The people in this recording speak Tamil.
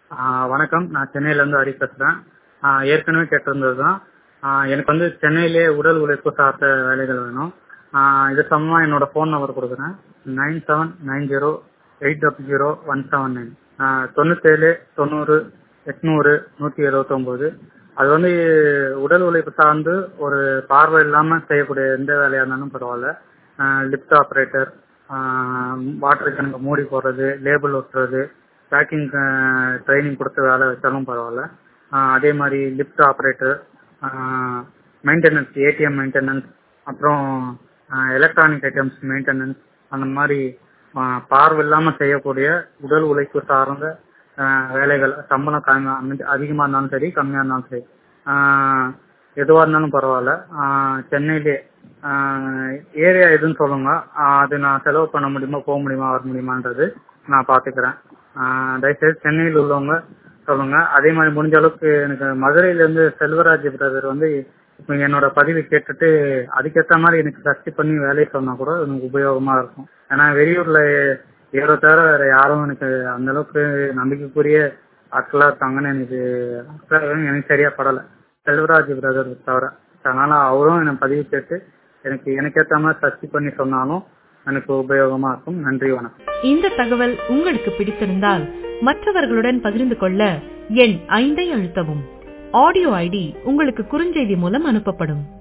ஆஹ் வணக்கம் நான் சென்னையில இருந்து ஹரி பேசுறேன் ஆஹ் ஏற்கனவே கேட்டிருந்தது தான் எனக்கு வந்து சென்னையிலே உடல் உழைப்பு சார்ந்த வேலைகள் வேணும் ஆஹ் இது சம்பந்தமா என்னோட ஃபோன் நம்பர் கொடுக்குறேன் nine seven nine zero eight double zero one seven nine தொண்ணூத்தேழு தொண்ணூறு எட்நூறு நூற்றி எழுபத்தொம்போது அது வந்து உடல் உழைப்பு சார்ந்து ஒரு பார்வை இல்லாமல் செய்யக்கூடிய எந்த வேலையாக இருந்தாலும் பரவாயில்ல லிஃப்ட் ஆப்ரேட்டர் வாட்டர் கேனுக்கு மூடி போடுறது லேபிள் ஒட்டுறது பேக்கிங் ட்ரைனிங் கொடுத்து வேலை வச்சாலும் பரவாயில்ல ஆஹ் அதே மாதிரி lift operator maintenance ATM maintenance அப்புறம் எலக்ட்ரானிக் ஐட்டம்ஸ் மெயின்டெனன்ஸ் அந்த மாதிரி ஆஹ் பார்வை இல்லாமல் செய்யக்கூடிய உடல் உழைப்பு சார்ந்த ஆஹ் வேலைகள் சம்பளம் கம்மி அதிகமாக இருந்தாலும் சரி கம்மியாக இருந்தாலும் சரி ஆஹ் எதுவாக இருந்தாலும் பரவாயில்ல ஆஹ் சென்னையிலே ஏரியா எதுன்னு சொல்லுங்க ஆஹ் அது நான் செலவு பண்ண முடியுமா போக முடியுமா வர முடியுமான்றது நான் பார்த்துக்கிறேன் தயவுசெய்து சென்னையில் உள்ளவங்க சொல்லுங்க அதே மாதிரி முடிஞ்ச அளவுக்கு எனக்கு மதுரையில இருந்து செல்வராஜ் பிரதர் வந்து இப்போ என்னோட பதிவு கேட்டுட்டு அதுக்கேற்ற மாதிரி எனக்கு சர்ச் பண்ணி வேலையை சொன்னா கூட எனக்கு உபயோகமா இருக்கும் ஏன்னா வெளியூர்ல ஏறோ தவிர வேற யாரும் எனக்கு அந்த அளவுக்கு நம்பிக்கைக்குரிய ஆட்களா இருக்காங்கன்னு எனக்கு எனக்கு சரியா படல செல்வராஜ் பிரதர் தவிர அதனால அவரும் எனக்கு பதிவு கேட்டு எனக்கு எனக்கு ஏற்ற மாதிரி சர்ச் பண்ணி சொன்னாலும் எனக்கு உபயோகமா இருக்கும் நன்றி வணக்கம் இந்த தகவல் உங்களுக்கு பிடித்திருந்தால் மற்றவர்களுடன் பகிர்ந்து கொள்ள எண் ஐந்தை அழுத்தவும் ஆடியோ ஐடி உங்களுக்கு குறுஞ்செய்தி மூலம் அனுப்பப்படும்